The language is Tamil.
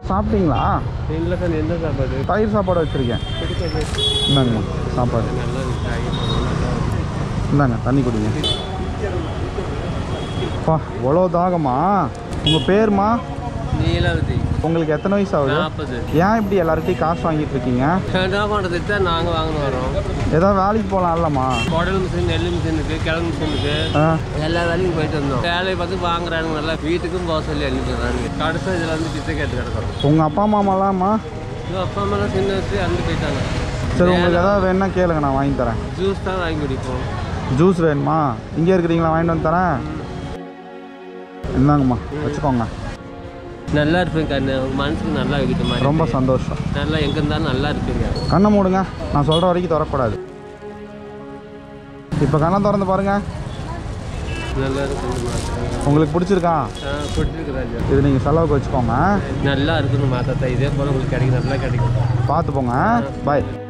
சாப்பிட்டீங்களா இல்லை சார் எந்த சாப்பாடு தயிர் சாப்பாடு வச்சுருக்கேன் இந்தாங்கம்மா சாப்பாடு நல்லா இருக்கு இந்தாங்க தண்ணி குடிங்க பா இவ்வளோ தாகமா உங்கள் பேர்மா நீலாவதி உங்களுக்கு எத்தனை வயசு ஆகுது நாற்பது ஏன் இப்படி எல்லார்கிட்டையும் காசு வாங்கிட்டு இருக்கீங்க என்ன பண்ணுறது தான் நாங்கள் வாங்கணும் வரோம் ஏதாவது வேலைக்கு போகலாம்லம்மா குடல் மிஷின் நெல் மிஷின் இருக்கு கிழங்கு மிஷின் இருக்கு ஆ எல்லா வேலைக்கும் போயிட்டு வந்தோம் வேலையை பார்த்து வாங்குறாங்க நல்லா வீட்டுக்கும் போக சொல்லி அனுப்பிடுறாங்க கடைசி இதில் வந்து பிச்சை கேட்டு கிடக்கிறோம் உங்கள் அப்பா மாமாலாம்மா இது அப்பா அம்மாலாம் சின்ன வச்சு அனுப்பி போயிட்டாங்க சரி உங்களுக்கு ஏதாவது வேணும்னா கேளுங்க நான் வாங்கி தரேன் ஜூஸ் தான் வாங்கி குடிப்போம் ஜூஸ் வேணுமா இங்கே இருக்கிறீங்களா வாங்கிட்டு வந்து தரேன் இந்தாங்கம்மா வச்சுக்கோங்க நல்லா இருப்பேன் கண்ணு உங்க மனசுக்கு நல்லா வைக்கிட்ட மாதிரி ரொம்ப சந்தோஷம் நல்லா எங்கே இருந்தாலும் நல்லா இருப்பீங்க கண்ணை மூடுங்க நான் சொல்கிற வரைக்கும் திறக்கக்கூடாது இப்போ கண்ணை திறந்து பாருங்க நல்லா இருக்குன்னு மாத்தா உங்களுக்கு பிடிச்சிருக்கா ஆ பிடிச்சிருக்கு ராஜா இது நீங்கள் செலவுக்கு வச்சுக்கோங்க நல்லா இருக்குன்னு மாத்தாத்தா இதே போல் உங்களுக்கு கிடைக்கும் நல்லா கிடைக்கும் பார்த்து போங்க பாய்